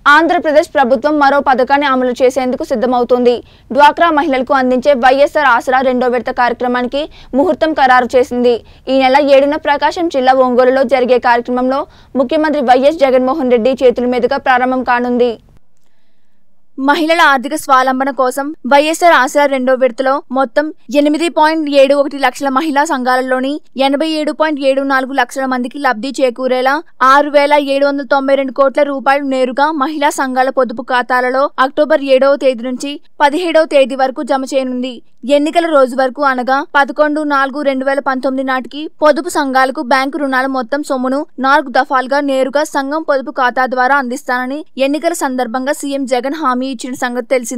ఆంధ్రప్రదేశ్ ప్రభుత్వం మరో పథకాన్ని అమలు చేసేందుకు సిద్ధమవుతోంది డ్వాక్రా మహిళలకు అందించే వైఎస్ఆర్ ఆసరా రెండో విడత కార్యక్రమానికి ముహూర్తం ఖరారు చేసింది ఈ నెల ఏడున ప్రకాశం జిల్లా ఒంగోలులో జరిగే కార్యక్రమంలో ముఖ్యమంత్రి వైఎస్ జగన్మోహన్ రెడ్డి చేతుల మీదుగా ప్రారంభం కానుంది మహిళల ఆర్థిక స్వావలంబన కోసం వైఎస్ఆర్ ఆసరా రెండో విడతలో మొత్తం ఎనిమిది పాయింట్ ఏడు ఒకటి లక్షల మహిళా సంఘాలలోని ఎనభై ఏడు పాయింట్ ఏడు నాలుగు లక్షల మందికి లబ్ధి చేకూరేలా ఆరు వేల ఏడు వందల తొంభై రెండు కోట్ల రూపాయలు నేరుగా మహిళా సంఘాల పొదుపు ఖాతాలలో అక్టోబర్ ఏడవ తేదీ నుంచి పదిహేడవ తేదీ వరకు జమ చేయనుంది ఎన్నికల రోజు వరకు అనగా పదకొండు నాలుగు రెండు వేల పంతొమ్మిది నాటికి పొదుపు సంఘాలకు బ్యాంకు రుణాల మొత్తం సొమ్మును నాలుగు దఫాలుగా నేరుగా సంఘం పొదుపు ఖాతా ద్వారా అందిస్తానని ఎన్నికల సందర్భంగా సీఎం జగన్ హామీ ఇచ్చిన సంగతి తెలిసింది